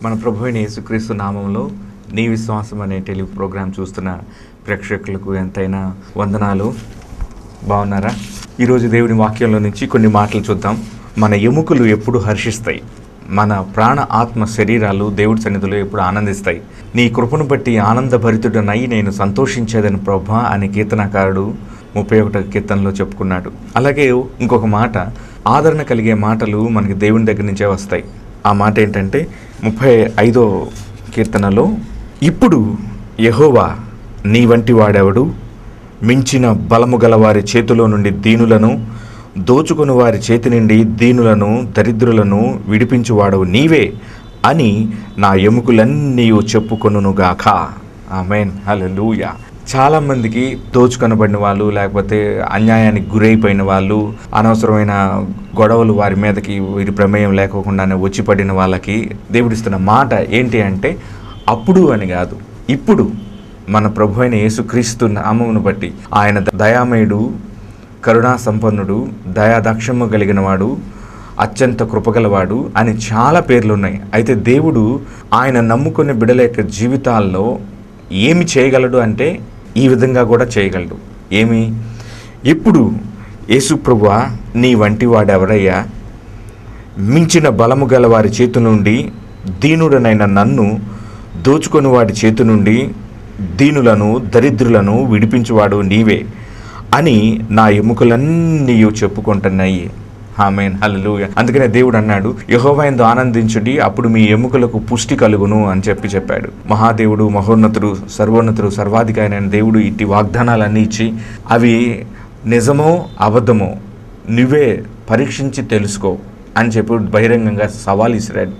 మన ప్రభు అయిన యేసుక్రీస్తు నామంలో నీ విశ్వాసం అనే టెలి ప్రోగ్రాం చూస్తున్న ప్రేక్షకులకు ఎంతైనా వందనాలు బాగున్నారా ఈరోజు దేవుని వాక్యంలో నుంచి కొన్ని మాటలు చూద్దాం మన ఎముకలు ఎప్పుడు హర్షిస్తాయి మన ప్రాణ ఆత్మ శరీరాలు దేవుడి సన్నిధిలో ఎప్పుడు ఆనందిస్తాయి నీ కృపను బట్టి ఆనందభరితుడనై నేను సంతోషించేదని ప్రభా అని కీర్తనకారుడు ముప్పై ఒకటో కీర్తనలో చెప్పుకున్నాడు అలాగే ఇంకొక మాట ఆదరణ కలిగే మాటలు మనకి దేవుని దగ్గర నుంచే వస్తాయి ఆ మాట ఏంటంటే ముప్పై ఐదో కీర్తనలో ఇప్పుడు యెహోవా నీ వంటి వాడెవడు మించిన బలము గల వారి చేతిలో నుండి దీనులను దోచుకుని వారి చేతి నుండి దీనులను దరిద్రులను విడిపించువాడవు నీవే అని నా ఎముకలన్నీ చెప్పుకొనుగాక ఆమెన్ హల్లెలూయా చాలా మందికి దోచుకొనబడిన వాళ్ళు లేకపోతే అన్యాయానికి గురైపోయిన వాళ్ళు అనవసరమైన గొడవలు వారి మీదకి వీరి ప్రమేయం లేకోకుండానే వచ్చి పడిన వాళ్ళకి దేవుడిస్తున్న మాట ఏంటి అంటే అప్పుడు అని కాదు ఇప్పుడు మన ప్రభు అయిన యేసుక్రీస్తు నామమును బట్టి ఆయన దయామయుడు కరుణా సంపన్నుడు దయాదక్షము కలిగిన వాడు అత్యంత కృపగలవాడు అని చాలా పేర్లు ఉన్నాయి అయితే దేవుడు ఆయన నమ్ముకునే బిడల యొక్క జీవితాల్లో ఏమి చేయగలడు అంటే ఈ విధంగా కూడా చేయగలడు ఏమి ఇప్పుడు యేసు ప్రభువా నీ వంటి వాడెవరయ్యా మించిన బలము గల వారి చేతి నుండి దీనుడనైన నన్ను దోచుకొని వాడి చేతి నుండి దీనులను దరిద్రులను విడిపించువాడు నీవే అని నా ఎముకలన్నీ చెప్పుకుంటున్నాయి ఆమెన్ హల్లెలూయా అందుకనే దేవుడు అన్నాడు యహోవైందు ఆనందించుడి అప్పుడు మీ ఎముకలకు పుష్టి కలుగును అని చెప్పి చెప్పాడు మహాదేవుడు మహోన్నతుడు సర్వోన్నతుడు సర్వాధికారి అయిన దేవుడు ఇట్టి వాగ్దానాలన్నీ ఇచ్చి అవి నిజమో అబద్ధమో నువ్వే పరీక్షించి తెలుసుకో అని చెప్పి బహిరంగంగా సవాల్ ఇసిరాడు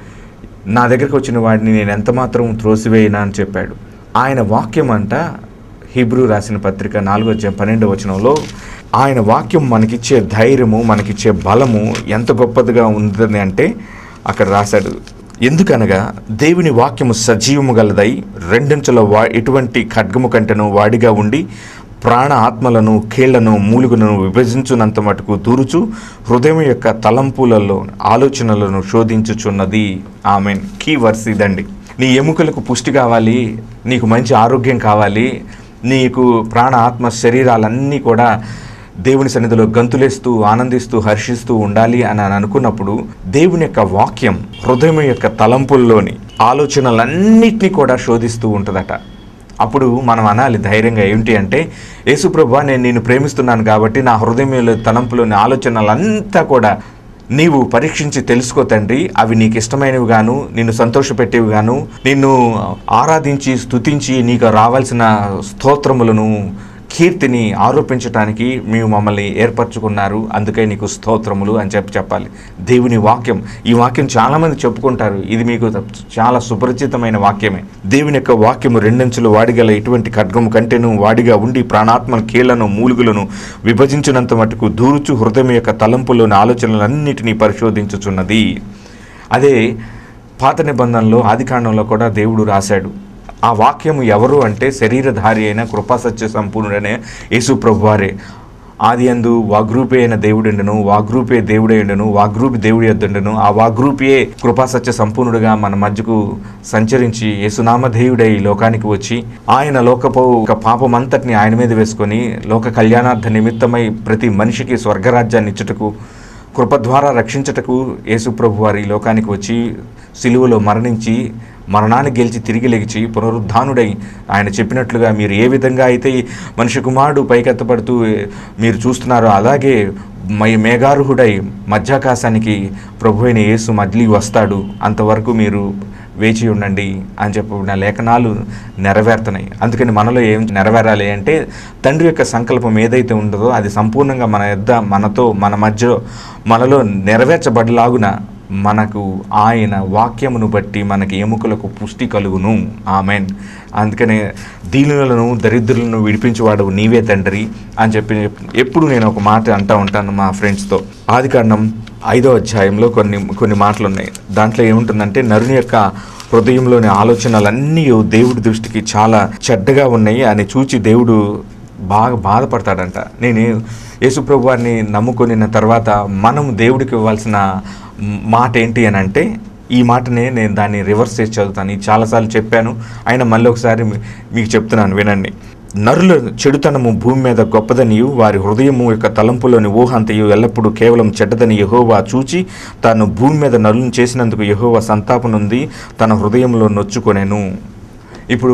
నా దగ్గరికి వచ్చిన వాడిని నేను ఎంత మాత్రం త్రోసివేయనా అని చెప్పాడు ఆయన వాక్యం అంట హిబ్రూ రాసిన పత్రిక నాలుగో అధ్యాయం పన్నెండవ వచనంలో ఆయన వాక్యం మనకిచ్చే ధైర్యము మనకిచ్చే బలము ఎంత గొప్పదిగా ఉందని అంటే అక్కడ రాశాడు ఎందుకనగా దేవుని వాక్యము సజీవము గలదై రెండించల వా ఎటువంటి ఖడ్గము కంటెను వాడిగా ఉండి ప్రాణ ఆత్మలను కీళ్లను మూలుగులను విభజించునంత మటుకు దూరుచు హృదయం యొక్క తలంపులలో ఆలోచనలను శోధించుచున్నది ఆమెన్ కీ వర్స్ ఇదండి నీ ఎముకలకు పుష్టి కావాలి నీకు మంచి ఆరోగ్యం కావాలి నీకు ప్రాణ ఆత్మ శరీరాలన్నీ కూడా దేవుని సన్నిధిలో గంతులేస్తూ ఆనందిస్తూ హర్షిస్తూ ఉండాలి అని అని అనుకున్నప్పుడు దేవుని యొక్క వాక్యం హృదయం యొక్క తలంపుల్లోని ఆలోచనలన్నిటినీ కూడా శోధిస్తూ ఉంటుందట అప్పుడు మనం అనాలి ధైర్యంగా ఏంటి అంటే యేసుప్రభు నేను నిన్ను ప్రేమిస్తున్నాను కాబట్టి నా హృదయంలో తలంపులోని ఆలోచనలంతా కూడా నీవు పరీక్షించి తెలుసుకో తండ్రి అవి నీకు ఇష్టమైనవి గాను నిన్ను సంతోషపెట్టేవి గాను నిన్ను ఆరాధించి స్తుతించి నీకు రావాల్సిన స్తోత్రములను కీర్తిని ఆరోపించడానికి మేము మమ్మల్ని ఏర్పరచుకున్నారు అందుకే నీకు స్తోత్రములు అని చెప్పి చెప్పాలి దేవుని వాక్యం ఈ వాక్యం చాలామంది చెప్పుకుంటారు ఇది మీకు చాలా సుపరిచితమైన వాక్యమే దేవుని యొక్క వాక్యము రెండంచులు వాడిగల ఇటువంటి ఖడ్గము కంటేను వాడిగా ఉండి ప్రాణాత్మల కీళ్లను మూలుగులను విభజించినంత మటుకు దూరుచు హృదయం యొక్క తలంపులోని ఆలోచనలన్నిటినీ పరిశోధించుచున్నది అదే పాత నిబంధనలో ఆదికాండంలో కూడా దేవుడు రాశాడు ఆ వాక్యము ఎవరు అంటే శరీరధారి అయిన కృపాసత్య సంపూర్ణుడనే యేసు ప్రభువారే ఆది అందు వాగ్రూపే అయిన దేవుడుండను వాగ్రూపే దేవుడేండను వాగ్రూపి దేవుడి యొద్దుండను ఆ వాగ్రూపియే కృపాసత్య సంపూర్ణుడుగా మన మధ్యకు సంచరించి యేసునామ దేవుడై ఈ లోకానికి వచ్చి ఆయన లోకపు ఒక పాపమంతటిని ఆయన మీద వేసుకొని లోక కళ్యాణార్థ నిమిత్తమై ప్రతి మనిషికి స్వర్గరాజ్యాన్ని ఇచ్చుటకు కృప ద్వారా రక్షించటకు యేసుప్రభు వారి ఈ లోకానికి వచ్చి సిలువలో మరణించి మరణాన్ని గెలిచి తిరిగి లెగిచి పునరుద్ధానుడై ఆయన చెప్పినట్లుగా మీరు ఏ విధంగా అయితే ఈ మనిషి కుమారుడు పైకెత్తపడుతూ మీరు చూస్తున్నారో అలాగే మై మేఘారుహుడై మధ్యాకాశానికి ప్రభు అయిన యేసు మళ్ళీ వస్తాడు అంతవరకు మీరు వేచి ఉండండి అని చెప్పిన లేఖనాలు నెరవేరుతున్నాయి అందుకని మనలో ఏం నెరవేరాలి అంటే తండ్రి యొక్క సంకల్పం ఏదైతే ఉంటుందో అది సంపూర్ణంగా మన యొద్ద మనతో మన మధ్యలో మనలో నెరవేర్చబడలాగున మనకు ఆయన వాక్యమును బట్టి మనకి ఎముకలకు పుష్టి కలుగును ఆమెన్ అందుకనే దీనులను దరిద్రులను విడిపించేవాడు నీవే తండ్రి అని చెప్పి ఎప్పుడు నేను ఒక మాట అంటూ ఉంటాను మా ఫ్రెండ్స్తో ఆదికాండం ఐదో అధ్యాయంలో కొన్ని కొన్ని మాటలు ఉన్నాయి దాంట్లో ఏముంటుందంటే నరుని యొక్క హృదయంలోని ఆలోచనలన్నీ దేవుడి దృష్టికి చాలా చెడ్డగా ఉన్నాయి అని చూచి దేవుడు బాగా బాధపడతాడంట నేను యేసుప్రభు వారిని నమ్ముకొనిన తర్వాత మనం దేవుడికి ఇవ్వాల్సిన మాట ఏంటి అని అంటే ఈ మాటనే నేను దాన్ని రివర్స్ చేసి చదువుతాను ఇది చాలాసార్లు చెప్పాను అయినా మళ్ళీ ఒకసారి మీ- మీకు చెప్తున్నాను వినండి నరుల చెడుతనము భూమి మీద గొప్పదనియు వారి హృదయము యొక్క తలంపులోని ఊహంతయు ఎల్లప్పుడూ కేవలం చెడ్డదని యహోవా చూచి తాను భూమి మీద నరులను చేసినందుకు యహోవా సంతాపనుంది తన హృదయంలో నొచ్చుకొనెను ఇప్పుడు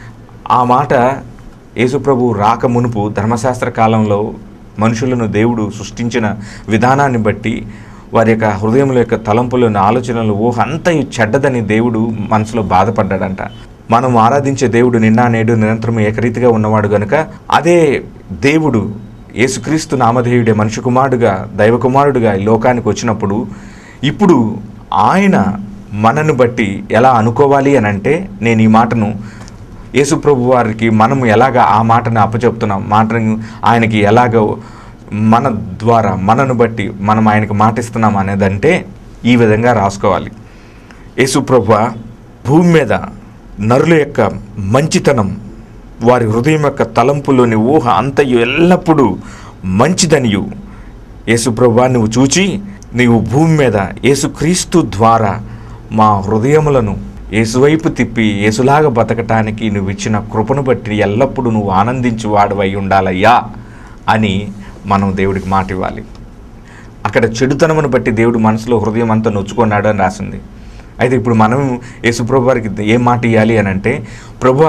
ఆ మాట యేసుప్రభు రాక మునుపు ధర్మశాస్త్ర కాలంలో మనుషులను దేవుడు సృష్టించిన విధానాన్ని బట్టి వారి యొక్క హృదయంలో యొక్క తలంపులోని ఆలోచనలు ఊహ అంతయు చెడ్డదని దేవుడు మనసులో బాధపడ్డాడంట మనం ఆరాధించే దేవుడు నిన్న నేడు నిరంతరం ఏకరీతిగా ఉన్నవాడు గనుక అదే దేవుడు యేసుక్రీస్తు నామధేయుడే మనిషి కుమారుడుగా దైవ కుమారుడుగా ఈ లోకానికి వచ్చినప్పుడు ఇప్పుడు ఆయన మనను బట్టి ఎలా అనుకోవాలి అని అంటే నేను ఈ మాటను యేసుప్రభు వారికి మనము ఎలాగ ఆ మాటను అప్పచెప్తున్నాం మాటను ఆయనకి ఎలాగ మన ద్వారా మనను బట్టి మనం ఆయనకు మాటిస్తున్నాం అనేదంటే ఈ విధంగా రాసుకోవాలి యేసుప్రభు భూమి మీద నరుల యొక్క మంచితనం వారి హృదయం యొక్క తలంపులోని ఊహ అంతయు ఎల్లప్పుడూ మంచిదనియు యేసుప్రభు నువ్వు చూచి నీవు భూమి మీద యేసుక్రీస్తు ద్వారా మా హృదయములను యేసువైపు తిప్పి యేసులాగా బతకటానికి నువ్వు ఇచ్చిన కృపను బట్టి ఎల్లప్పుడూ నువ్వు ఆనందించి వాడవై ఉండాలయ్యా అని మనం దేవుడికి మాట ఇవ్వాలి అక్కడ చెడుతనమును బట్టి దేవుడు మనసులో హృదయం అంతా నొచ్చుకున్నాడు అని రాసింది అయితే ఇప్పుడు మనం యేసుప్రభు వారికి ఏం మాట ఇవ్వాలి అని అంటే ప్రభువా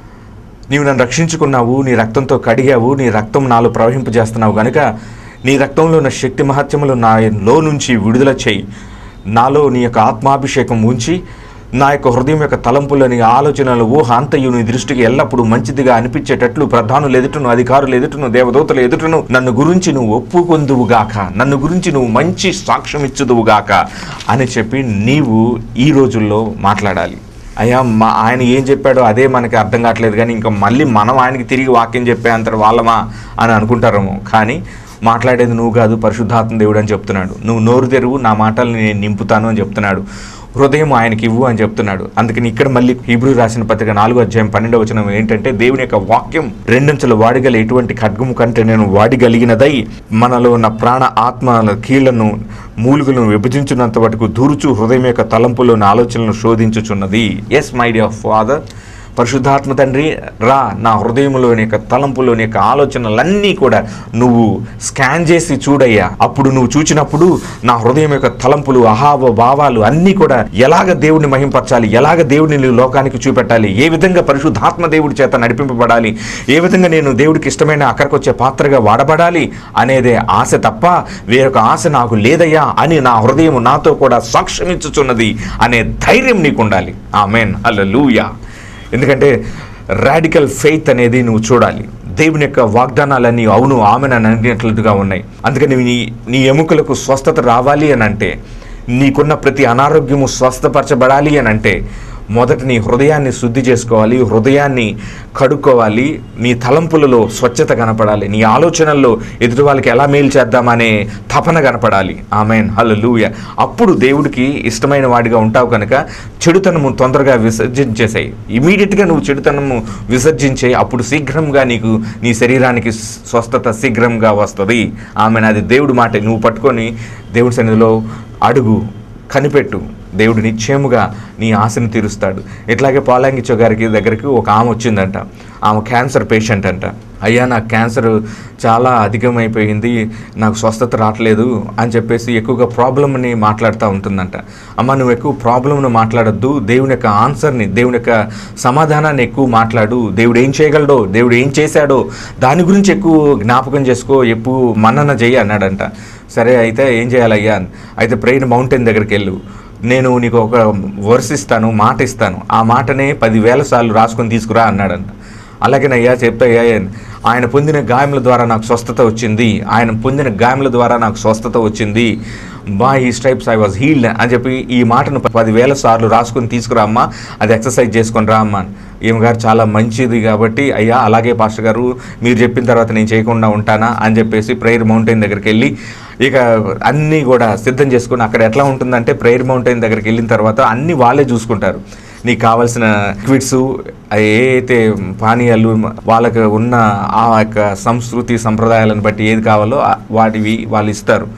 నీవు నన్ను రక్షించుకున్నావు నీ రక్తంతో కడిగావు నీ రక్తం నాలో ప్రవహింపజేస్తున్నావు గనుక నీ రక్తంలో ఉన్న శక్తి మహత్యములు నాలో నుంచి విడుదల చేయి నాలో నీ యొక్క ఆత్మాభిషేకం ఉంచి నా యొక్క హృదయం యొక్క తలంపులని ఆలోచనలు ఊహ అంతయు నీ దృష్టికి ఎల్లప్పుడూ మంచిదిగా అనిపించేటట్లు ప్రధానులు ఎదుటను అధికారులు ఎదుటను దేవదూతలు ఎదుటను నన్ను గురించి నువ్వు ఒప్పుకొందువుగాక నన్ను గురించి నువ్వు మంచి సాక్ష్యం ఇచ్చుదువుగాక అని చెప్పి నీవు ఈ రోజుల్లో మాట్లాడాలి అయ్యా మా ఆయన ఏం చెప్పాడో అదే మనకి అర్థం కావట్లేదు కానీ ఇంకా మళ్ళీ మనం ఆయనకి తిరిగి వాక్యం చెప్పే అంత వాళ్ళమా అని అనుకుంటారేమో కానీ మాట్లాడేది నువ్వు కాదు పరిశుద్ధాత్మ దేవుడు అని చెప్తున్నాడు నువ్వు నోరు తెరువు నా మాటల్ని నేను నింపుతాను అని చెప్తున్నాడు హృదయం ఆయనకి ఇవ్వు అని చెప్తున్నాడు అందుకని ఇక్కడ మళ్ళీ హీబ్రూ రాసిన పత్రిక నాలుగో అధ్యాయం పన్నెండవ వచనం ఏంటంటే దేవుని యొక్క వాక్యం రెండంచెలు వాడగల ఎటువంటి ఖడ్గము కంటే నేను వాడిగలిగినదై మనలో ఉన్న ప్రాణ ఆత్మ కీళ్లను మూలుగులను విభజించినంత వరకు దూరుచు హృదయం యొక్క తలంపులోని ఆలోచనలను శోధించుచున్నది ఎస్ మై డియర్ ఫాదర్ పరిశుద్ధాత్మ తండ్రి రా నా హృదయంలోని యొక్క తలంపులోని యొక్క ఆలోచనలన్నీ కూడా నువ్వు స్కాన్ చేసి చూడయ్యా అప్పుడు నువ్వు చూచినప్పుడు నా హృదయం యొక్క తలంపులు అహావ భావాలు అన్నీ కూడా ఎలాగ దేవుడిని మహింపరచాలి ఎలాగ దేవుడిని నీ లోకానికి చూపెట్టాలి ఏ విధంగా పరిశుద్ధాత్మ దేవుడి చేత నడిపింపబడాలి ఏ విధంగా నేను దేవుడికి ఇష్టమైన అక్కడికి వచ్చే పాత్రగా వాడబడాలి అనేదే ఆశ తప్ప వేరొక ఆశ నాకు లేదయ్యా అని నా హృదయం నాతో కూడా సాక్ష్యమిచ్చుచున్నది అనే ధైర్యం నీకు ఉండాలి ఆమెన్ హల్లెలూయా ఎందుకంటే రాడికల్ ఫెయిత్ అనేది నువ్వు చూడాలి దేవుని యొక్క వాగ్దానాలన్నీ అవును ఆమెను అన్నట్లుగా ఉన్నాయి అందుకని నీ నీ ఎముకలకు స్వస్థత రావాలి అని అంటే నీకున్న ప్రతి అనారోగ్యము స్వస్థపరచబడాలి అని అంటే మొదట నీ హృదయాన్ని శుద్ధి చేసుకోవాలి హృదయాన్ని కడుక్కోవాలి నీ తలంపులలో స్వచ్ఛత కనపడాలి నీ ఆలోచనల్లో ఎదుటి వాళ్ళకి ఎలా మేలు చేద్దామనే తపన కనపడాలి ఆమెన్ హల్లెలూయా అప్పుడు దేవుడికి ఇష్టమైన వాడిగా ఉంటావు కనుక చెడుతనము తొందరగా విసర్జించేసాయి ఇమీడియట్గా నువ్వు చెడుతనము విసర్జించే అప్పుడు శీఘ్రంగా నీకు నీ శరీరానికి స్వస్థత శీఘ్రంగా వస్తుంది ఆమెను అది దేవుడి మాట నువ్వు పట్టుకొని దేవుడి సన్నిధిలో అడుగు కనిపెట్టు దేవుడు నిశ్చయముగా నీ ఆశను తీరుస్తాడు ఇట్లాగే పాలాంగిచో గారికి దగ్గరికి ఒక ఆమె వచ్చిందంట ఆమె క్యాన్సర్ పేషెంట్ అంట అయ్యా నాకు క్యాన్సర్ చాలా అధికమైపోయింది నాకు స్వస్థత రావట్లేదు అని చెప్పేసి ఎక్కువగా ప్రాబ్లమ్ని మాట్లాడుతూ ఉంటుందంట అమ్మ నువ్వు ఎక్కువ ప్రాబ్లమ్ను మాట్లాడొద్దు దేవుని యొక్క ఆన్సర్ని దేవుని యొక్క సమాధానాన్ని ఎక్కువ మాట్లాడు దేవుడు ఏం చేయగలడో దేవుడు ఏం చేశాడో దాని గురించి ఎక్కువ జ్ఞాపకం చేసుకో ఎక్కువ మన్నన చెయ్యి అన్నాడంట సరే అయితే ఏం చేయాలయ్యా అని. అయితే ప్రెయిన్ మౌంటైన్ దగ్గరికి వెళ్ళు నేను నీకు ఒక వర్స్ ఇస్తాను మాట ఇస్తాను ఆ మాటనే పదివేల సార్లు రాసుకొని తీసుకురా అన్నాడంట అలాగేనయ్యా చెప్తాయ్యా ఆయన పొందిన గాయముల ద్వారా నాకు స్వస్థత వచ్చింది ఆయన పొందిన గాయముల ద్వారా నాకు స్వస్థత వచ్చింది బా ఈ స్ట్రైప్స్ ఐ వాజ్ హీల్డ్ అని చెప్పి ఈ మాటను పదివేల సార్లు రాసుకొని తీసుకురా అమ్మా అది ఎక్సర్సైజ్ చేసుకొని రా అమ్మా ఈమె గారు చాలా మంచిది కాబట్టి అయ్యా అలాగే పాస్టర్ గారు మీరు చెప్పిన తర్వాత నేను చేయకుండా ఉంటానా అని చెప్పేసి ప్రేయర్ మౌంటైన్ దగ్గరికి వెళ్ళి ఇక అన్నీ కూడా సిద్ధం చేసుకుని అక్కడ ఎట్లా ఉంటుందంటే ప్రేయర్ మౌంటైన్ దగ్గరికి వెళ్ళిన తర్వాత అన్నీ వాళ్ళే చూసుకుంటారు నీకు కావాల్సిన లిక్విడ్స్ ఏ అయితే పానీయాలు వాళ్ళకి ఉన్న ఆ యొక్క సంస్కృతి సంప్రదాయాలను బట్టి ఏది కావాలో ఆ- వాటివి వాళ్ళు ఇస్తారు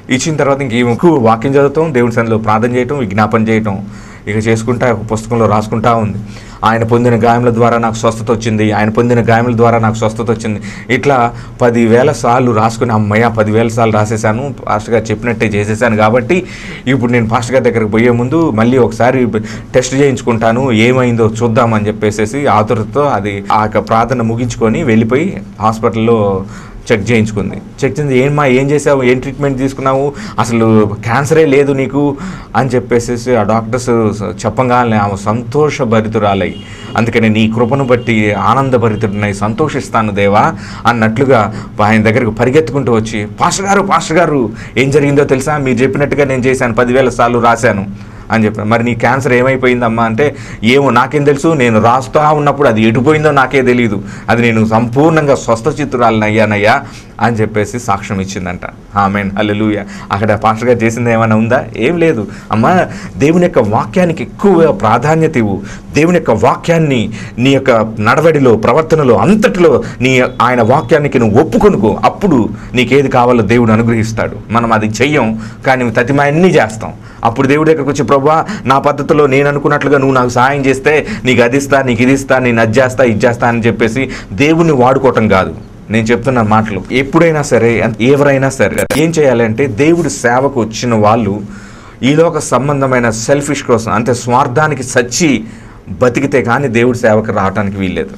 ఇచ్చిన తర్వాత ఇంక ఈమె ఎక్కువ వాక్యం చదువుతాం దేవుని సన్నిధిలో ప్రార్థన చేయటం విజ్ఞాపన చేయటం ఇక చేసుకుంటా ఒక పుస్తకంలో రాసుకుంటా ఉంది ఆయన పొందిన గాయముల ద్వారా నాకు స్వస్థత వచ్చింది ఆయన పొందిన గాయముల ద్వారా నాకు స్వస్థత వచ్చింది ఇట్లా పదివేల సార్లు రాసుకుని అమ్మయ్య పదివేల సార్లు రాసేసాను పాస్టర్ గారు చెప్పినట్టే చేసేసాను కాబట్టి ఇప్పుడు నేను పాస్టర్ గారి దగ్గరికి పోయే ముందు మళ్ళీ ఒకసారి టెస్ట్ చేయించుకుంటాను ఏమైందో చూద్దామని చెప్పేసి ఆతురతో అది ఆ యొక్క ప్రార్థన ముగించుకొని వెళ్ళిపోయి హాస్పిటల్లో చెక్ చేయించుకుంది చెక్ చేయించి ఏమ్మా ఏం చేసావు ఏం ట్రీట్మెంట్ తీసుకున్నావు అసలు క్యాన్సరే లేదు నీకు అని చెప్పేసి ఆ డాక్టర్స్ చెప్పగానే ఆమె సంతోషభరితురాలై అందుకని నీ కృపను బట్టి ఆనందభరితుడినై సంతోషిస్తాను దేవా అన్నట్లుగా ఆయన దగ్గరకు పరిగెత్తుకుంటూ వచ్చి పాస్టర్ గారు పాస్టర్ గారు ఏం జరిగిందో తెలుసా మీరు చెప్పినట్టుగా నేను చేశాను పదివేల సార్లు రాశాను అని చెప్పాను మరి నీ క్యాన్సర్ ఏమైపోయిందమ్మా అంటే ఏమో నాకేం తెలుసు నేను రాస్తా ఉన్నప్పుడు అది ఎటుపోయిందో నాకే తెలియదు అది నేను సంపూర్ణంగా స్వస్థ చిత్తురాలను అయ్యానయ్యా అని చెప్పేసి సాక్ష్యం ఇచ్చిందంట ఆమెన్ అల్లెలుయ అక్కడ పాస్టర్ గారు చేసింది ఏమైనా ఉందా ఏం లేదు అమ్మా దేవుని యొక్క వాక్యానికి ఎక్కువ ప్రాధాన్యత ఇవ్వు దేవుని యొక్క వాక్యాన్ని నీ యొక్క నడవడిలో ప్రవర్తనలో అంతటిలో నీ ఆయన వాక్యానికి నువ్వు ఒప్పుకొనుకో అప్పుడు నీకేది కావాలో దేవుడు అనుగ్రహిస్తాడు మనం అది చెయ్యం కానీ తతిమాయన్ని చేస్తాం అప్పుడు దేవుడి దగ్గరకు వచ్చి ప్రభా నా పద్ధతిలో నేను అనుకున్నట్లుగా నువ్వు నాకు సహాయం చేస్తే నీకు అది ఇస్తా నీకు ఇది ఇస్తా నేను అది చేస్తా ఇది చేస్తా అని చెప్పేసి దేవుణ్ణి వాడుకోవటం కాదు నేను చెప్తున్న మాటలు ఎప్పుడైనా సరే ఎవరైనా సరే ఏం చేయాలంటే దేవుడి సేవకు వచ్చిన వాళ్ళు ఈలోక సంబంధమైన సెల్ఫిష్ కోసం అంటే స్వార్థానికి సచ్చి బతికితే కానీ దేవుడి సేవకు రావడానికి వీల్లేదు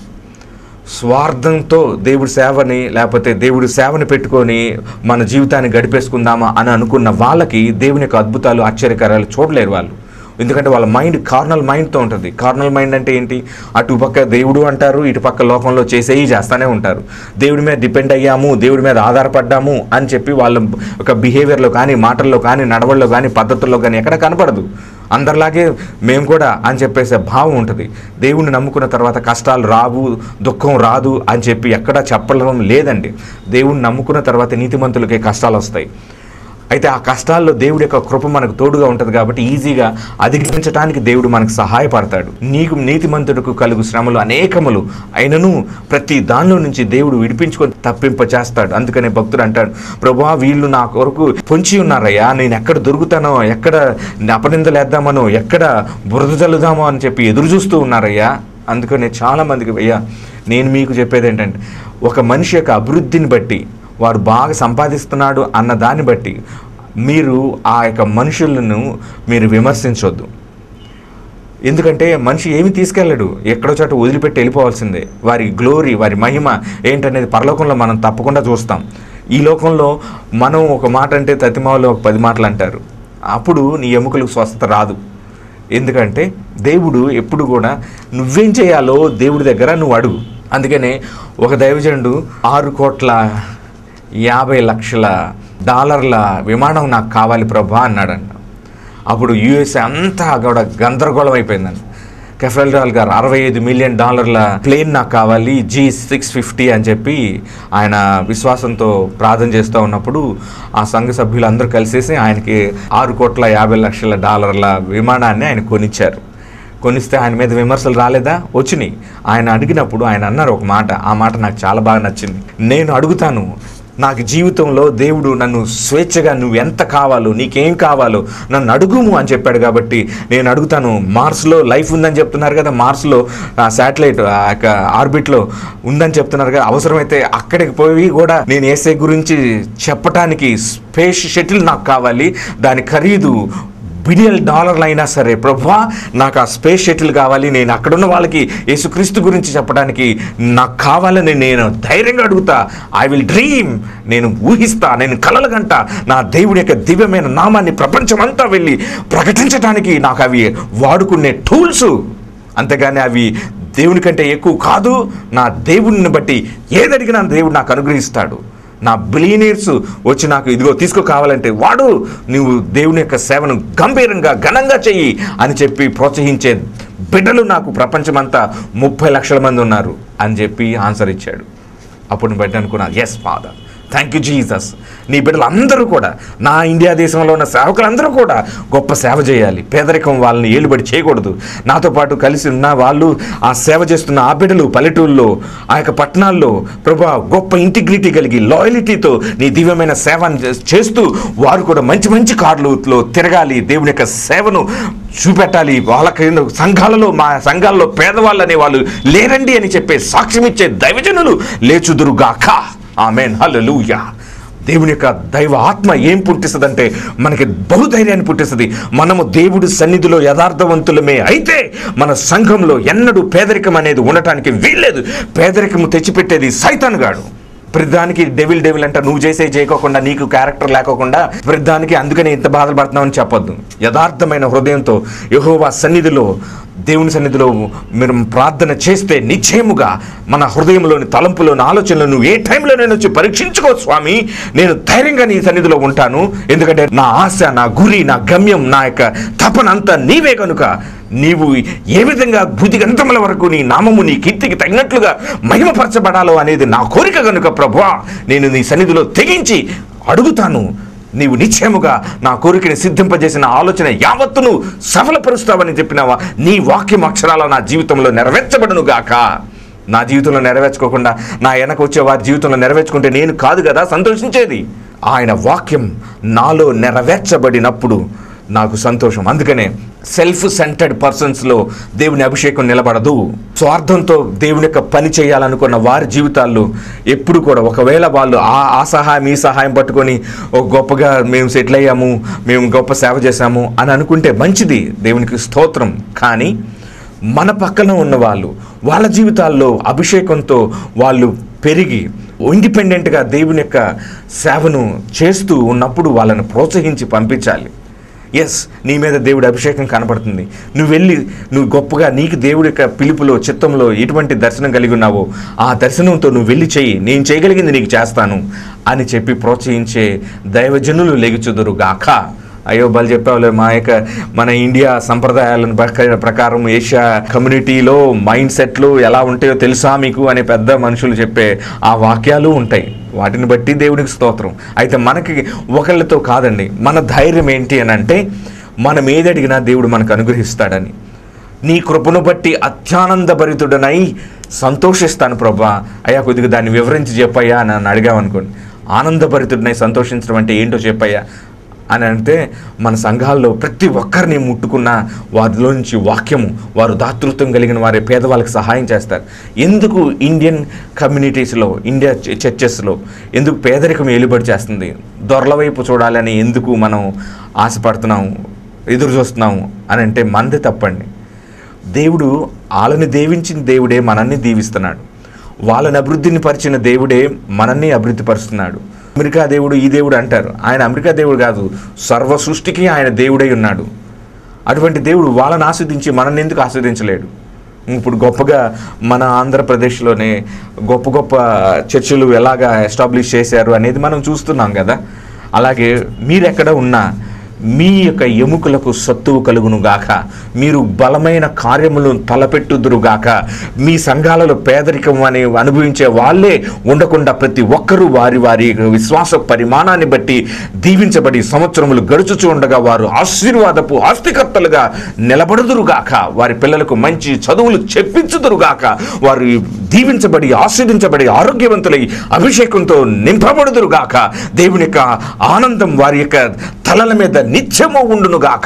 స్వార్థంతో దేవుడి సేవని లేకపోతే దేవుడి సేవని పెట్టుకొని మన జీవితాన్ని గడిపేసుకుందామా అని అనుకున్న వాళ్ళకి దేవుని యొక్క అద్భుతాలు ఆశ్చర్యకరాలు చూడలేరు వాళ్ళు ఎందుకంటే వాళ్ళ మైండ్ కార్నల్ మైండ్తో ఉంటుంది కార్నల్ మైండ్ అంటే ఏంటి అటు పక్క దేవుడు అంటారు ఇటు పక్క లోకంలో చేసేవి చేస్తూనే ఉంటారు దేవుడి మీద డిపెండ్ అయ్యాము దేవుడి మీద ఆధారపడ్డాము అని చెప్పి వాళ్ళ ఒక బిహేవియర్లో కానీ మాటల్లో కానీ నడవల్లో కానీ పద్ధతుల్లో కానీ ఎక్కడ కనపడదు అందరిలాగే మేము కూడా అని చెప్పేసే భావం ఉంటుంది దేవుణ్ణి నమ్ముకున్న తర్వాత కష్టాలు రావు దుఃఖం రాదు అని చెప్పి ఎక్కడా చెప్పడం లేదండి దేవుణ్ణి నమ్ముకున్న తర్వాత నీతిమంతులకే కష్టాలు వస్తాయి అయితే ఆ కష్టాల్లో దేవుడి యొక్క కృప మనకు తోడుగా ఉంటుంది కాబట్టి ఈజీగా అధిగమించడానికి దేవుడు మనకు సహాయపడతాడు నీకు నీతిమంతుడికి కలుగు శ్రమలు అనేకములు అయినను ప్రతి దానిలో నుంచి దేవుడు విడిపించుకొని తప్పింప చేస్తాడు అందుకనే భక్తుడు అంటాడు ప్రభా వీళ్ళు నా కొరకు పొంచి ఉన్నారయ్యా నేను ఎక్కడ దొరుకుతానో ఎక్కడ అపనిందలేద్దామనో ఎక్కడ బురద చల్లుదామో అని చెప్పి ఎదురు చూస్తూ ఉన్నారయ్యా అందుకనే చాలా మందికి అయ్యా నేను మీకు చెప్పేది ఏంటంటే ఒక మనిషి యొక్క అభివృద్ధిని బట్టి వాడు బాగా సంపాదిస్తున్నాడు అన్న దాన్ని బట్టి మీరు ఆ యొక్క మనుషులను మీరు విమర్శించొద్దు ఎందుకంటే మనిషి ఏమి తీసుకెళ్ళడు ఎక్కడో చోట వదిలిపెట్టి వెళ్ళిపోవాల్సిందే వారి గ్లోరీ వారి మహిమ ఏంటనేది పరలోకంలో మనం తప్పకుండా చూస్తాం ఈ లోకంలో మనం ఒక మాట అంటే తతిమావులు ఒక పది మాటలు అంటారు అప్పుడు నీ ఎముకలకు స్వస్థత రాదు ఎందుకంటే దేవుడు ఎప్పుడు కూడా నువ్వేం చేయాలో దేవుడి దగ్గర నువ్వు అడుగు అందుకనే ఒక దైవజనుడు ఆరు కోట్ల యాభై లక్షల డాలర్ల విమానం నాకు కావాలి ప్రభా అన్నాడంట అప్పుడు యుఎస్ఏ అంతా కూడా గందరగోళం అయిపోయిందండి కెఫెల్డాల్ గారు అరవై ఐదు మిలియన్ డాలర్ల ప్లేన్ నాకు కావాలి జీ సిక్స్ ఫిఫ్టీ అని చెప్పి ఆయన విశ్వాసంతో ప్రార్థన చేస్తూ ఉన్నప్పుడు ఆ సంఘ సభ్యులందరూ కలిసేసి ఆయనకి ఆరు కోట్ల యాభై లక్షల డాలర్ల విమానాన్ని ఆయన కొనిచ్చారు కొనిస్తే ఆయన మీద విమర్శలు రాలేదా వచ్చినాయి ఆయన అడిగినప్పుడు ఆయన అన్నారు ఒక మాట ఆ మాట నాకు చాలా బాగా నచ్చింది నేను అడుగుతాను నాకు జీవితంలో దేవుడు నన్ను స్వేచ్ఛగా నువ్వు ఎంత కావాలో నీకేం కావాలో నన్ను అడుగుము అని చెప్పాడు కాబట్టి నేను అడుగుతాను మార్స్లో లైఫ్ ఉందని చెప్తున్నారు కదా మార్స్లో ఆ శాటిలైట్ ఆ యొక్క ఆర్బిట్లో ఉందని చెప్తున్నారు కదా అవసరమైతే అక్కడికి పోయి కూడా నేను ఏసే గురించి చెప్పటానికి స్పేస్ షటిల్ నాకు కావాలి దాని ఖరీదు బిలియన్ డాలర్లు అయినా సరే ప్రభా నాకు ఆ స్పేస్ షటిల్ కావాలి నేను అక్కడున్న వాళ్ళకి యేసుక్రీస్తు గురించి చెప్పడానికి నాకు కావాలని నేను ధైర్యంగా అడుగుతా ఐ విల్ డ్రీమ్ నేను ఊహిస్తా నేను కలలుగంట నా దేవుడి యొక్క దివ్యమైన నామాన్ని ప్రపంచమంతా వెళ్ళి ప్రకటించడానికి నాకు అవి వాడుకునే టూల్స్ అంతేగాని అవి దేవుని కంటే ఎక్కువ కాదు నా దేవుడిని బట్టి ఏదడిగినా దేవుడు నాకు అనుగ్రహిస్తాడు నా బిలీనియర్స్ వచ్చి నాకు ఇదిగో తీసుకో కావాలంటే వాడు నువ్వు దేవుని యొక్క సేవను గంభీరంగా ఘనంగా చెయ్యి అని చెప్పి ప్రోత్సహించే బిడ్డలు నాకు ప్రపంచమంతా ముప్పై లక్షల మంది ఉన్నారు అని చెప్పి ఆన్సర్ ఇచ్చాడు అప్పుడు నేను బట్టి అనుకున్నా yes father thank you Jesus నీ బిడ్డలందరూ కూడా నా ఇండియా దేశంలో ఉన్న సేవకులందరూ కూడా గొప్ప సేవ చేయాలి పేదరికం వాళ్ళని ఏలుబడి చేయకూడదు నాతో పాటు కలిసి ఉన్న వాళ్ళు ఆ సేవ చేస్తున్న ఆ బిడ్డలు పల్లెటూళ్ళలో ఆ యొక్క పట్టణాల్లో ప్రభా గొప్ప ఇంటిగ్రిటీ కలిగి లాయలిటీతో నీ దివ్యమైన సేవను చే- చేస్తూ వారు కూడా మంచి మంచి కార్లలో తిరగాలి దేవుని యొక్క సేవను చూపెట్టాలి వాళ్ళకి సంఘాలలో మా సంఘాల్లో పేదవాళ్ళు అనే వాళ్ళు లేరండి అని చెప్పే సాక్ష్యం ఇచ్చే దైవజనులు లేచుదురుగాక ఆమెన్ హల్లెలూయా దేవుని యొక్క దైవ ఆత్మ ఏం పుట్టిస్తుందంటే మనకి బహుధైర్యాన్ని పుట్టిస్తుంది మనము దేవుడి సన్నిధిలో యథార్థవంతులమే అయితే మన సంఘంలో ఎన్నడూ పేదరికం అనేది ఉండటానికి వీల్లేదు పేదరికము తెచ్చిపెట్టేది సైతాన్ గాడు ప్రతిదానికి డెవిల్ డెవిల్ అంటే నువ్వు చేసే చేయకోకుండా నీకు క్యారెక్టర్ లేకోకుండా ప్రతిదానికి అందుకని ఇంత బాధలు పడుతున్నామని చెప్పొద్దు యథార్థమైన హృదయంతో యెహోవా సన్నిధిలో దేవుని సన్నిధిలో మీరు ప్రార్థన చేస్తే నిశ్చయముగా మన హృదయంలోని తలంపులోని ఆలోచనలు నువ్వు ఏ టైంలో నేను వచ్చి పరీక్షించుకో స్వామి నేను ధైర్యంగా నీ సన్నిధిలో ఉంటాను ఎందుకంటే నా ఆశ నా గురి నా గమ్యం నా యొక్క తపన అంతా నీవే కనుక నీవు ఏ విధంగా భూతిగంతముల వరకు నీ నామము నీ కీర్తికి తగినట్లుగా మహిమపరచబడాలో అనేది నా కోరిక కనుక ప్రభువా నేను నీ సన్నిధిలో తెగించి అడుగుతాను నీవు నిశ్చయముగా నా కోరికని సిద్ధింపజేసిన ఆలోచన యావత్తును సఫలపరుస్తావని చెప్పినావా నీ వాక్యం అక్షరాల నా జీవితంలో నెరవేర్చబడును గాక నా జీవితంలో నెరవేర్చుకోకుండా నా వెనక వచ్చే వారి జీవితంలో నెరవేర్చుకుంటే నేను కాదు కదా సంతోషించేది ఆయన వాక్యం నాలో నెరవేర్చబడినప్పుడు నాకు సంతోషం అందుకనే సెల్ఫ్ సెంటర్డ్ పర్సన్స్లో దేవుని అభిషేకం నిలబడదు స్వార్థంతో దేవుని యొక్క పని చేయాలనుకున్న వారి జీవితాల్లో ఎప్పుడు కూడా ఒకవేళ వాళ్ళు ఆ ఆ సహాయం ఈ సహాయం పట్టుకొని ఒక గొప్పగా మేము సెటిల్ అయ్యాము మేము గొప్ప సేవ చేశాము అని అనుకుంటే మంచిది దేవునికి స్తోత్రం కానీ మన పక్కన ఉన్న వాళ్ళు వాళ్ళ జీవితాల్లో అభిషేకంతో వాళ్ళు పెరిగి ఇండిపెండెంట్గా దేవుని యొక్క సేవను చేస్తూ ఉన్నప్పుడు వాళ్ళని ప్రోత్సహించి పంపించాలి ఎస్ నీ మీద దేవుడి అభిషేకం కనపడుతుంది నువ్వు వెళ్ళి నువ్వు గొప్పగా నీకు దేవుడి యొక్క పిలుపులో చిత్తంలో ఎటువంటి దర్శనం కలిగి ఉన్నావో ఆ దర్శనంతో నువ్వు వెళ్ళి చెయ్యి నేను చేయగలిగింది నీకు చేస్తాను అని చెప్పి ప్రోత్సహించే దైవజనులు లెగుచుదురు గాక అయ్యో బలు చెప్పావులే మా యొక్క మన ఇండియా సంప్రదాయాలను ప్రక- ప్రకారం ఏషియా కమ్యూనిటీలో మైండ్ సెట్లు ఎలా ఉంటాయో తెలుసా మీకు అనే పెద్ద మనుషులు చెప్పే ఆ వాక్యాలు ఉంటాయి వాటిని బట్టి దేవునికి స్తోత్రం అయితే మనకి ఒకళ్ళతో కాదండి మన ధైర్యం ఏంటి అని అంటే మనం ఏది అడిగినా దేవుడు మనకు అనుగ్రహిస్తాడని నీ కృపను బట్టి అత్యానందభరితుడనై సంతోషిస్తాను ప్రభా అయ్యా కొద్దిగా దాన్ని వివరించి చెప్పయ్యా అని నన్ను అడిగామనుకోండి ఆనందభరితుడినై సంతోషించడం అంటే ఏంటో చెప్పయ్యా అని అంటే మన సంఘాల్లో ప్రతి ఒక్కరిని ముట్టుకున్న వారిలో నుంచి వాక్యము వారు దాతృత్వం కలిగిన వారి పేదవాళ్ళకి సహాయం చేస్తారు ఎందుకు ఇండియన్ కమ్యూనిటీస్లో ఇండియా చ- చర్చెస్లో ఎందుకు పేదరికం ఏలుబడి చేస్తుంది దొరల వైపు చూడాలని ఎందుకు మనం ఆశపడుతున్నాం ఎదురు చూస్తున్నాము అని అంటే మనది తప్పండి దేవుడు వాళ్ళని దీవించిన దేవుడే మనల్ని దీవిస్తున్నాడు వాళ్ళని అభివృద్ధిని పరిచిన దేవుడే మనల్ని అభివృద్ధి పరుస్తున్నాడు అమెరికా దేవుడు ఈ దేవుడు అంటారు ఆయన అమెరికా దేవుడు కాదు సర్వ సృష్టికి ఆయన దేవుడై ఉన్నాడు అటువంటి దేవుడు వాళ్ళని ఆస్వాదించి మనల్ని ఎందుకు ఆస్వాదించలేడు ఇప్పుడు గొప్పగా మన ఆంధ్రప్రదేశ్లోనే గొప్ప గొప్ప చర్చిలు ఎలాగా ఎస్టాబ్లిష్ చేశారు అనేది మనం చూస్తున్నాం కదా అలాగే మీరెక్కడ ఉన్నా మీ యొక్క ఎముకలకు సత్తువు కలుగును గాక మీరు బలమైన కార్యములను తలపెట్టుదురు గాక మీ సంఘాలలో పేదరికం అని అనుభవించే వాళ్ళే ఉండకుండా ప్రతి ఒక్కరూ వారి వారి విశ్వాస పరిమాణాన్ని బట్టి దీవించబడి సంవత్సరములు గడుచుచూ ఉండగా వారు ఆశీర్వాదపు ఆస్తికర్తలుగా నిలబడుదురుగాక వారి పిల్లలకు మంచి చదువులు చెప్పించుదురుగాక వారు దీవించబడి ఆస్వాదించబడి ఆరోగ్యవంతులై అభిషేకంతో నింపబడుదురుగాక దేవుని యొక్క ఆనందం వారి యొక్క తలల మీద నిత్యము ఉండునుగాక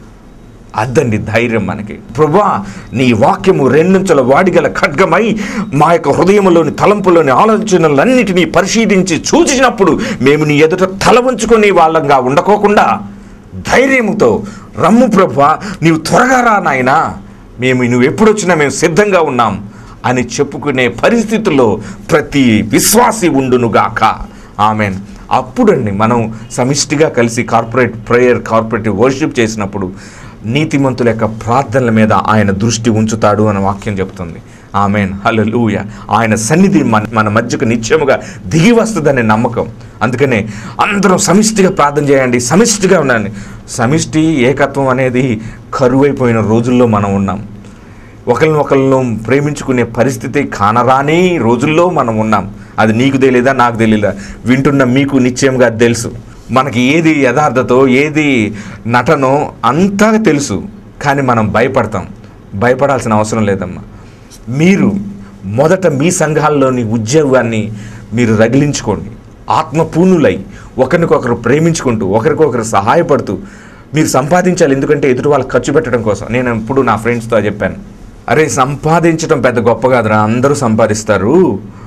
అద్దండి ధైర్యం మనకి ప్రభా నీ వాక్యము రెండించల వాడిగల ఖడ్గమై మా యొక్క హృదయంలోని తలంపులోని ఆలోచనలన్నిటినీ పరిశీలించి చూచినప్పుడు మేము నీ ఎదుట తల ఉంచుకునే వాళ్ళంగా ఉండకోకుండా ధైర్యముతో రమ్ము ప్రభా నీవు త్వరగా రా నాయనా మేము నువ్వు ఎప్పుడు వచ్చినా మేము సిద్ధంగా ఉన్నాం అని చెప్పుకునే పరిస్థితుల్లో ప్రతి విశ్వాసి ఉండునుగాక ఆమెన్ అప్పుడండి మనం సమిష్టిగా కలిసి కార్పొరేట్ ప్రేయర్ కార్పొరేటివ్ వర్షిప్ చేసినప్పుడు నీతిమంతుల యొక్క ప్రార్థనల మీద ఆయన దృష్టి ఉంచుతాడు అని వాక్యం చెప్తుంది ఆమెన్ హల్లెలూయా ఆయన సన్నిధి మన మన మధ్యకు నిత్యముగా దిగి వస్తుందనే నమ్మకం అందుకనే అందరం సమిష్టిగా ప్రార్థన చేయండి సమిష్టిగా ఉండండి సమిష్టి ఏకత్వం అనేది కరువైపోయిన రోజుల్లో మనం ఉన్నాం ఒకరిని ఒకరిని ప్రేమించుకునే పరిస్థితి కానరాని రోజుల్లో మనం ఉన్నాం అది నీకు తెలియదా నాకు తెలియదా వింటున్న మీకు నిశ్చయంగా అది తెలుసు మనకి ఏది యథార్థతో ఏది నటనో అంతా తెలుసు కానీ మనం భయపడతాం భయపడాల్సిన అవసరం లేదమ్మా మీరు మొదట మీ సంఘాల్లోని ఉద్యోగాన్ని మీరు రగిలించుకోండి ఆత్మపూర్ణులై ఒకరికొకరు ప్రేమించుకుంటూ ఒకరికొకరు సహాయపడుతూ మీరు సంపాదించాలి ఎందుకంటే ఎదుటి వాళ్ళకి ఖర్చు పెట్టడం కోసం నేను ఎప్పుడు నా ఫ్రెండ్స్తో చెప్పాను అరే సంపాదించడం పెద్ద గొప్ప కాదురా అందరూ సంపాదిస్తారు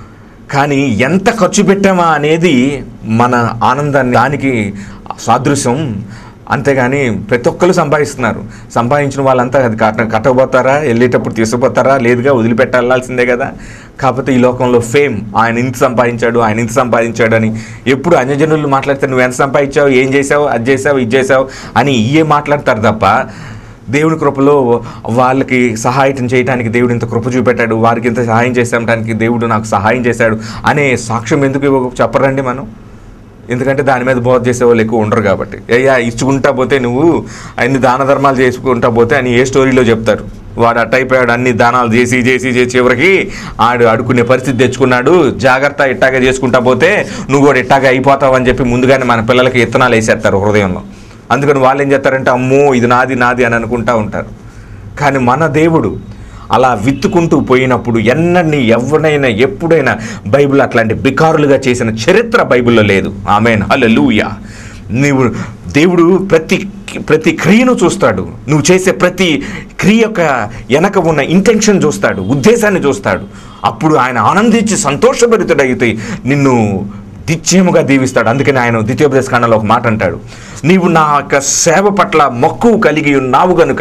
కానీ ఎంత ఖర్చు పెట్టామా అనేది మన ఆనందాన్ని దానికి సాదృశ్యం అంతేగాని ప్రతి ఒక్కరు సంపాదిస్తున్నారు సంపాదించిన వాళ్ళంతా అది కట్ట కట్టకపోతారా వెళ్ళేటప్పుడు తీసుకుపోతారా లేదుగా వదిలిపెట్టాల్సిందే కదా కాకపోతే ఈ లోకంలో ఫేమ్ ఆయన ఇంత సంపాదించాడు ఆయన ఇంత సంపాదించాడు అని ఎప్పుడు అన్యజనులు మాట్లాడితే నువ్వు ఎంత సంపాదించావు ఏం చేసావు అది చేసావు ఇది చేసావు అని ఇయే మాట్లాడతారు తప్ప దేవుని కృపలో వాళ్ళకి సహాయం చేయడానికి దేవుడు ఇంత కృప చూపెట్టాడు వారికి ఇంత సహాయం చేసేయడానికి దేవుడు నాకు సహాయం చేశాడు అనే సాక్ష్యం ఎందుకు ఇవ్వ- చెప్పరండి మనం ఎందుకంటే దాని మీద బోధ చేసే వాళ్ళు ఎక్కువ ఉండరు కాబట్టి అయ్యా ఇచ్చుకుంటా పోతే నువ్వు అన్ని దాన ధర్మాలు చేసుకుంటా పోతే అని ఏ స్టోరీలో చెప్తారు వాడు అట్ట అయిపోయాడు అన్ని దానాలు చేసి చేసి చేసి చివరికి ఆడు అడుకునే పరిస్థితి తెచ్చుకున్నాడు జాగ్రత్త ఇట్టాగా చేసుకుంటా పోతే నువ్వు కూడా ఇట్టాగా అయిపోతావు అని చెప్పి ముందుగానే మన పిల్లలకి ఇత్తనాలు వేసేస్తారు హృదయంలో అందుకని వాళ్ళు ఏం చేస్తారంటే అమ్మో ఇది నాది నాది అని అనుకుంటా ఉంటారు కానీ మన దేవుడు అలా విత్తుకుంటూ పోయినప్పుడు ఎన్నని ఎవరినైనా ఎప్పుడైనా బైబిల్ అట్లాంటి బికారులుగా చేసిన చరిత్ర బైబిల్లో లేదు ఆమెన్ హల్లెలూయా నీవు దేవుడు ప్రతి ప్రతి క్రియను చూస్తాడు నువ్వు చేసే ప్రతి క్రియ యొక్క వెనక ఉన్న ఇంటెన్షన్ చూస్తాడు ఉద్దేశాన్ని చూస్తాడు అప్పుడు ఆయన ఆనందించి సంతోషభరితుడైతే నిన్ను నిశ్చయముగా దీవిస్తాడు అందుకని ఆయన ద్వితీయోపదేశ కాండంలో ఒక మాట అంటాడు నీవు నా యొక్క సేవ పట్ల మక్కువ కలిగి ఉన్నావు గనుక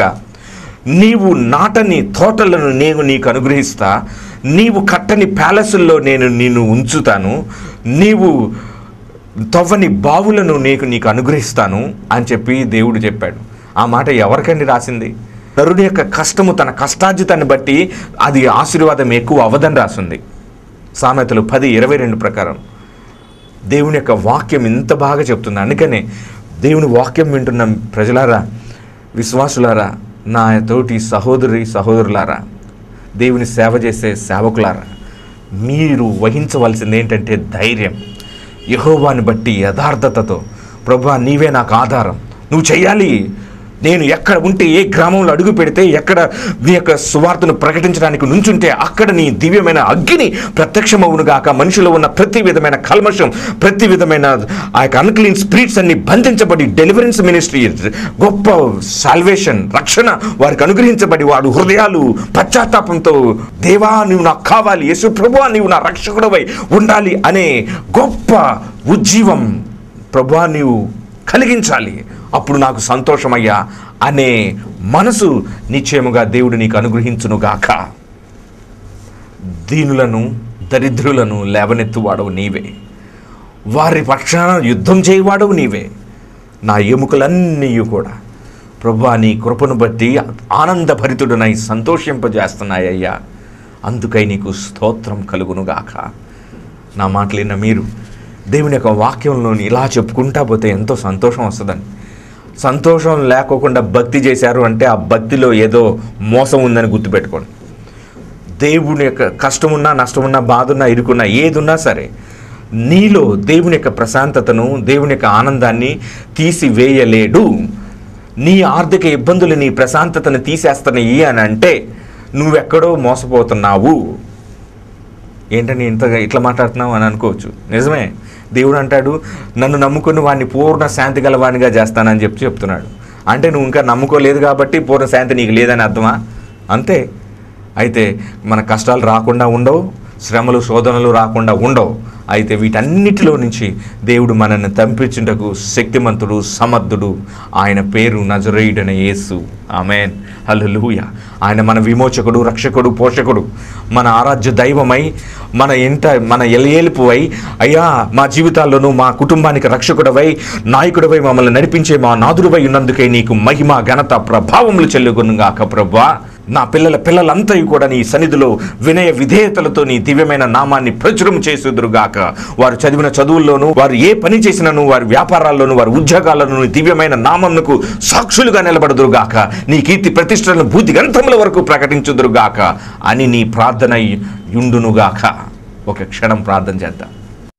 నీవు నాటని తోటలను నేను నీకు అనుగ్రహిస్తా నీవు కట్టని ప్యాలెసుల్లో నేను నిన్ను ఉంచుతాను నీవు తవ్వని బావులను నీకు నీకు అనుగ్రహిస్తాను అని చెప్పి దేవుడు చెప్పాడు ఆ మాట ఎవరికండి రాసింది నరుడి యొక్క కష్టము తన కష్టార్జితాన్ని బట్టి అది ఆశీర్వాదం ఎక్కువ అవదని రాసింది సామెతలు పది ఇరవై రెండు ప్రకారం దేవుని యొక్క వాక్యం ఇంత బాగా చెప్తుంది అందుకనే దేవుని వాక్యం వింటున్న ప్రజలారా విశ్వాసులారా నా తోటి సహోదరి సహోదరులారా దేవుని సేవ చేసే సేవకులారా మీరు వహించవలసింది ఏంటంటే ధైర్యం యహోవాని బట్టి యథార్థతతో ప్రభా నీవే నాకు ఆధారం నువ్వు చెయ్యాలి నేను ఎక్కడ ఉంటే ఏ గ్రామంలో అడుగు పెడితే ఎక్కడ నీ యొక్క సువార్తను ప్రకటించడానికి నుంచుంటే అక్కడ నీ దివ్యమైన అగ్ని ప్రత్యక్షమవును గాక మనిషిలో ఉన్న ప్రతి విధమైన కల్మషం ప్రతి విధమైన ఆ యొక్క అన్క్లీన్ స్పిరిట్స్ అన్ని బంధించబడి డెలివరెన్స్ మినిస్ట్రీ గొప్ప సాల్వేషన్ రక్షణ వారికి అనుగ్రహించబడి వాడు హృదయాలు పశ్చాత్తాపంతో దేవా నువ్వు నాకు కావాలి యేసు ప్రభువా నీవు నా రక్షకుడవై ఉండాలి అనే గొప్ప ఉజ్జీవం ప్రభువా నీవు కలిగించాలి అప్పుడు నాకు సంతోషమయ్యా అనే మనసు నిశ్చయముగా దేవుడు నీకు అనుగ్రహించునుగాక దీనులను దరిద్రులను లేవనెత్తువాడవు నీవే వారి పక్షాన యుద్ధం చేయవాడవు నీవే నా ఎముకలన్నీ కూడా ప్రభా నీ కృపను బట్టి ఆనందభరితుడనై సంతోషింపజేస్తున్నాయ్యా అందుకై నీకు స్తోత్రం కలుగునుగాక నా మాటలిన్న మీరు దేవుని యొక్క వాక్యంలోని ఇలా చెప్పుకుంటా పోతే ఎంతో సంతోషం వస్తుందండి సంతోషం లేకోకుండా భక్తి చేశారు అంటే ఆ భక్తిలో ఏదో మోసం ఉందని గుర్తుపెట్టుకోండి దేవుని యొక్క కష్టమున్నా నష్టమున్నా బాధున్నా ఇరుకున్నా ఏదున్నా సరే నీలో దేవుని యొక్క ప్రశాంతతను దేవుని యొక్క ఆనందాన్ని తీసివేయలేడు నీ ఆర్థిక ఇబ్బందులు నీ ప్రశాంతతను తీసేస్తున్నాయి అని అంటే నువ్వెక్కడో మోసపోతున్నావు ఏంటని ఇంతగా ఇట్లా మాట్లాడుతున్నావు అని అనుకోవచ్చు నిజమే దేవుడు అంటాడు నన్ను నమ్ముకుని వాడిని పూర్ణ శాంతి గలవానిగా చేస్తానని చెప్పి చెప్తున్నాడు అంటే నువ్వు ఇంకా నమ్ముకోలేదు కాబట్టి పూర్ణ శాంతి నీకు లేదని అర్థమా అంతే అయితే మన కష్టాలు రాకుండా ఉండవు శ్రమలు శోధనలు రాకుండా ఉండవు అయితే వీటన్నిటిలో నుంచి దేవుడు మనల్ని తంపించుటకు శక్తిమంతుడు సమర్థుడు ఆయన పేరు నజరేయుడైన యేసు ఆమెన్ హల్లెలూయా ఆయన మన విమోచకుడు రక్షకుడు పోషకుడు మన ఆరాధ్య దైవమై మన ఇంట మన ఎలయేలుపువై అయ్యా మా జీవితాల్లోనూ మా కుటుంబానికి రక్షకుడవై నాయకుడవై మమ్మల్ని నడిపించే మా నాదుడువై ఉన్నందుకే నీకు మహిమ ఘనత ప్రభావములు చెల్లుగునుగాక ప్రభా నా పిల్లల పిల్లలంతా కూడా నీ సన్నిధిలో వినయ విధేయతలతో నీ దివ్యమైన నామాన్ని ప్రచురం చేసుదురుగాక వారు చదివిన చదువుల్లోనూ వారు ఏ పని చేసినను వారి వ్యాపారాల్లోనూ వారి ఉద్యోగాల్లోనూ నీ దివ్యమైన నామంకు సాక్షులుగా నిలబడదురుగాక నీ కీర్తి ప్రతిష్టలను భూతి గంధముల వరకు ప్రకటించుదురుగాక అని నీ ప్రార్థన యుండునుగాక ఒక క్షణం ప్రార్థన చేద్దాం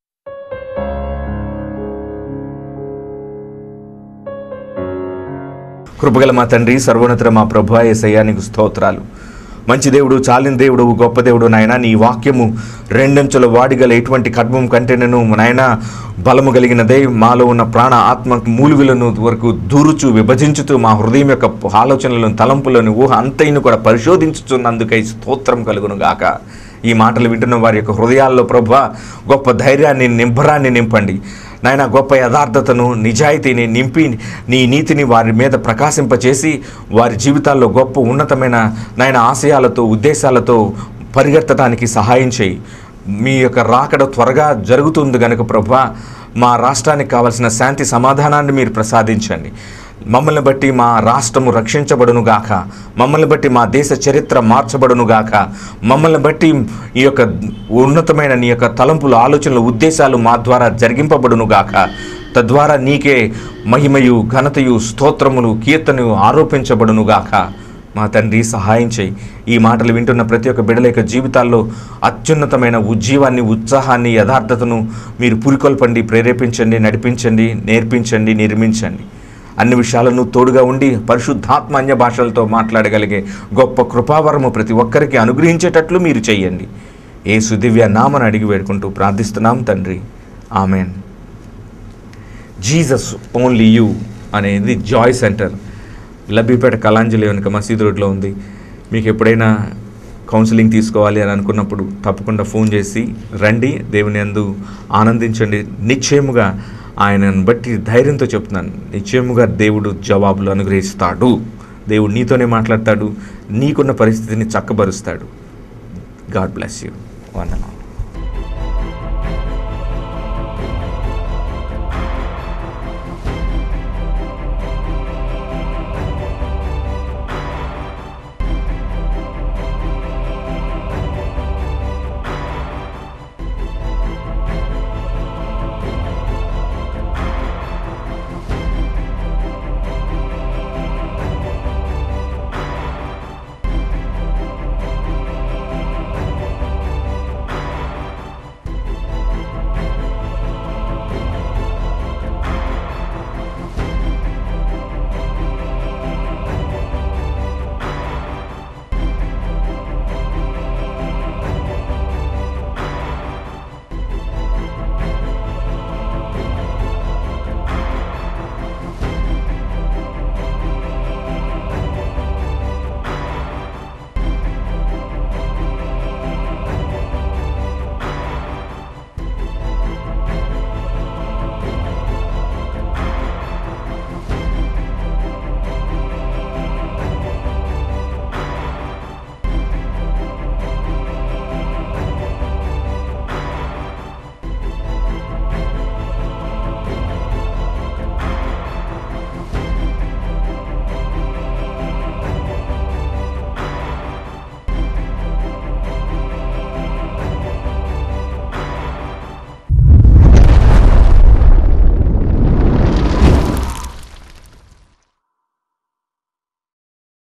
కృపగల మా తండ్రి సర్వోన్నత మా ప్రభు ఏసయ్యా నీకు స్తోత్రాలు మంచి దేవుడు చాలిన దేవుడు గొప్ప దేవుడు నాయన నీ వాక్యము రెండంచుల వాడిగల ఎటువంటి ఖడ్మం కంటేనను నాయన బలము కలిగినదే మాలో ఉన్న ప్రాణ ఆత్మ మూలుగులను వరకు దూరుచు విభజించుతూ మా హృదయం యొక్క ఆలోచనలను తలంపులను ఊహ అంతైను కూడా పరిశోధించుతున్నందుకై స్తోత్రం కలుగును గాక ఈ మాటలు వింటున్న వారి యొక్క హృదయాల్లో ప్రభు గొప్ప ధైర్యాన్ని నింపరాన్ని నింపండి నాయన గొప్ప యథార్థతను నిజాయితీని నింపి నీ నీతిని వారి మీద ప్రకాశింపచేసి వారి జీవితాల్లో గొప్ప ఉన్నతమైన నాయన ఆశయాలతో ఉద్దేశాలతో పరిగెత్తడానికి సహాయం చేయి మీ యొక్క రాకడ త్వరగా జరుగుతుంది గనుక ప్రభా మా రాష్ట్రానికి కావలసిన శాంతి సమాధానాన్ని మీరు ప్రసాదించండి మమ్మల్ని బట్టి మా రాష్ట్రము రక్షించబడును గాక మమ్మల్ని బట్టి మా దేశ చరిత్ర మార్చబడును గాక మమ్మల్ని బట్టి ఈ యొక్క ఉన్నతమైన నీ యొక్క తలంపులు ఆలోచనలు ఉద్దేశాలు మా ద్వారా జరిగింపబడును గాక తద్వారా నీకే మహిమయు ఘనతయు స్తోత్రములు కీర్తనయు ఆరోపించబడును గాక మా తండ్రి సహాయం చేయి ఈ మాటలు వింటున్న ప్రతి ఒక్క బిడ్డల యొక్క జీవితాల్లో అత్యున్నతమైన ఉజ్జీవాన్ని ఉత్సాహాన్ని యథార్థతను మీరు పురికొల్పండి ప్రేరేపించండి నడిపించండి నేర్పించండి నిర్మించండి అన్ని విషయాలను తోడుగా ఉండి పరిశుద్ధాత్మ అన్య భాషలతో మాట్లాడగలిగే గొప్ప కృపావరము ప్రతి ఒక్కరికి అనుగ్రహించేటట్లు మీరు చేయండి ఏ సుదివ్య నామని అడిగి వేడుకుంటూ ప్రార్థిస్తున్నాం తండ్రి ఆమెన్ జీసస్ ఓన్లీ యూ అనేది జాయ్ సెంటర్ లబ్బిపేట కళాంజలి వెనుక మసీద్ రోడ్లో ఉంది మీకు ఎప్పుడైనా కౌన్సిలింగ్ తీసుకోవాలి అని అనుకున్నప్పుడు తప్పకుండా ఫోన్ చేసి రండి దేవుని అందు ఆనందించండి నిశ్చయముగా ఆయనను బట్టి ధైర్యంతో చెప్తున్నాను నిశ్చయముగా దేవుడు జవాబులు అనుగ్రహిస్తాడు దేవుడు నీతోనే మాట్లాడతాడు నీకున్న పరిస్థితిని చక్కబరుస్తాడు గాడ్ బ్లెస్ యూ వందనాలు